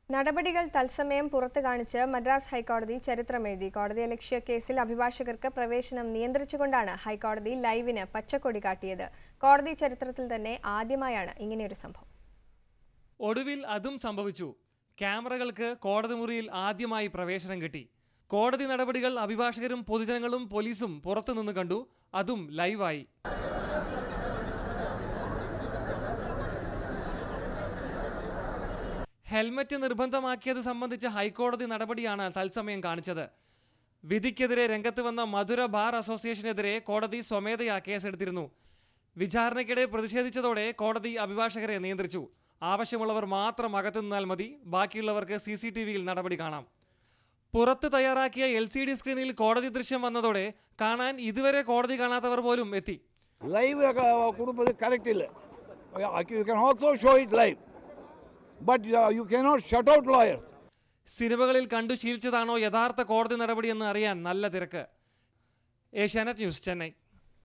നടപടികൾ തത്സമയം പുറത്തു കാണിച്ച് മദ്രാസ് ഹൈക്കോടതി ചരിത്രമെഴുതി കോടതിയലക്ഷ്യ കേസിൽ അഭിഭാഷകർക്ക് പ്രവേശനം നിയന്ത്രിച്ചുകൊണ്ടാണ് ഹൈക്കോടതി ലൈവിന് പച്ചക്കൊടി കാട്ടിയത് കോടതി ചരിത്രത്തിൽ തന്നെ ആദ്യമായാണ് ഇങ്ങനെയൊരു സംഭവം ഒടുവിൽ അതും സംഭവിച്ചു ക്യാമറകൾക്ക് കോടതി മുറിയിൽ ആദ്യമായി പ്രവേശനം കിട്ടി കോടതി നടപടികൾ അഭിഭാഷകരും പൊതുജനങ്ങളും പോലീസും പുറത്തുനിന്ന് കണ്ടു അതും ലൈവായി ഹെൽമറ്റ് നിർബന്ധമാക്കിയത് സംബന്ധിച്ച ഹൈക്കോടതി നടപടിയാണ് തത്സമയം കാണിച്ചത് വിധിക്കെതിരെ രംഗത്ത് വന്ന മധുര ബാർ അസോസിയേഷനെതിരെ കോടതി സ്വമേധയാ കേസെടുത്തിരുന്നു വിചാരണയ്ക്കിടെ പ്രതിഷേധിച്ചതോടെ കോടതി അഭിഭാഷകരെ നിയന്ത്രിച്ചു ആവശ്യമുള്ളവർ മാത്രം അകത്തു നിന്നാൽ മതി ബാക്കിയുള്ളവർക്ക് സി സി ടി വിയിൽ നടപടി കാണാം പുറത്ത് തയ്യാറാക്കിയ എൽ സി ഡി സ്ക്രീനിൽ കോടതി ദൃശ്യം വന്നതോടെ കാണാൻ ഇതുവരെ കോടതി കാണാത്തവർ പോലും എത്തി ലൈവ് കൊടുപ്പത് കറക്റ്റ് ഇല്ല you can also show it live but you cannot shut out lawyers സിനിമകളിൽ കണ്ടു ശീലിച്ചതാണോ യഥാർത്ഥ കോടതി നടപടിയെന്ന് അറിയാൻ നല്ല തിരക്ക് ഏഷ്യാനെറ്റ് ന്യൂസ് ചെന്നൈ